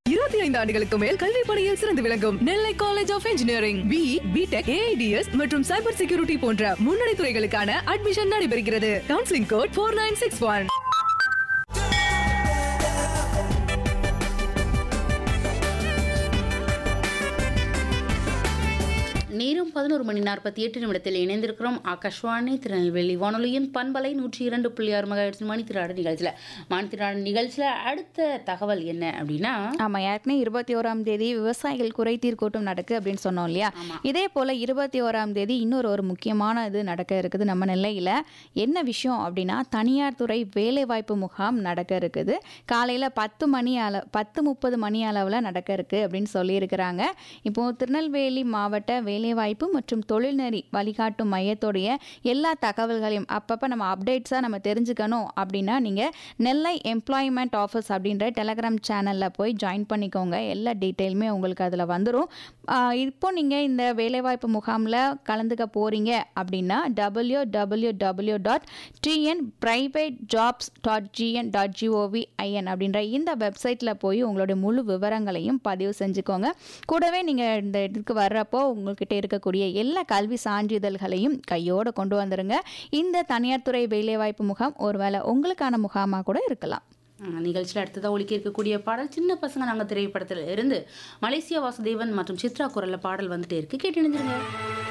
இருபத்தி ஐந்து ஆண்டுகளுக்கு மேல் கல்வி பணியில் சிறந்து விளங்கும் Nellai college of engineering B BTech AIDS மற்றும் சைபர் செக்யூரிட்டி போன்ற முன்னணி துறைகளுக்கான அட்மிஷன் நடைபெறுகிறது counselling code four nine six one நேரம் பதினோரு மணி நாற்பத்தி எட்டு நிமிடத்தில் இணைந்திருக்கிறோம் ஆகாஷ்வாணி திருநெல்வேலி வானொலியின் பண்பலை நூற்றி இரண்டு புள்ளி ஆறு மகா மணித்திராடு நிகழ்ச்சியில் மணித்திராடு நிகழ்ச்சியில் அடுத்த தகவல் என்ன அப்படின்னா ஆமாம் ஏற்கனவே இருபத்தி ஓராம் தேதி விவசாயிகள் குறைதீர் கூட்டம் நடக்கு அப்படின்னு சொன்னோம் இல்லையா இதே போல் இருபத்தி ஓராம் தேதி இன்னொரு ஒரு முக்கியமான இது நடக்க இருக்குது நம்ம நெல்லையில் என்ன விஷயம் அப்படின்னா தனியார் துறை வேலைவாய்ப்பு முகாம் நடக்க இருக்குது காலையில் பத்து மணி அள பத்து முப்பது மணி அளவில் நடக்க இருக்குது அப்படின்னு சொல்லியிருக்கிறாங்க இப்போது திருநெல்வேலி மாவட்ட வேலைவாய்ப்பு மற்றும் தொழில்நெறி வழிகாட்டும் மையத்துடைய எல்லா தகவல்களையும் அப்பப்போ நம்ம அப்டேட்ஸாக நம்ம தெரிஞ்சுக்கணும் அப்படின்னா நீங்கள் நெல்லை எம்ப்ளாய்மெண்ட் ஆஃபீஸ் அப்படின்ற டெலகிராம் சேனலில் போய் ஜாயின் பண்ணிக்கோங்க எல்லா டீட்டெயிலுமே உங்களுக்கு அதில் வந்துடும் இப்போ நீங்கள் இந்த வேலைவாய்ப்பு முகாமில் கலந்துக்க போகிறீங்க அப்படின்னா W W W dot TN private jobs dot GN dot GOV IN அப்படின்ற இந்த வெப்சைட்டில் போய் உங்களுடைய முழு விவரங்களையும் பதிவு செஞ்சுக்கோங்க கூடவே நீங்கள் இந்த இதுக்கு வர்றப்போ உங்கள்கிட்ட இருக்கக்கூடிய எல்லா கல்வி சான்றிதழ்களையும் கையோடு கொண்டு வந்துருங்க இந்த தனியார் துறை வேலைவாய்ப்பு முகாம் ஒருவேளை உங்களுக்கான முகாமாக கூட இருக்கலாம் அஹ், நிகழ்ச்சியில் அடுத்ததாக ஒலிக்க இருக்கக்கூடிய பாடல் சின்ன பசங்க நாங்கள் திரைப்படத்தில் இருந்து மலேசியா வாசுதேவன் மற்றும் சித்ரா குரல்ல பாடல் வந்துட்டே இருக்கு கேட்டு இணைஞ்சிருங்க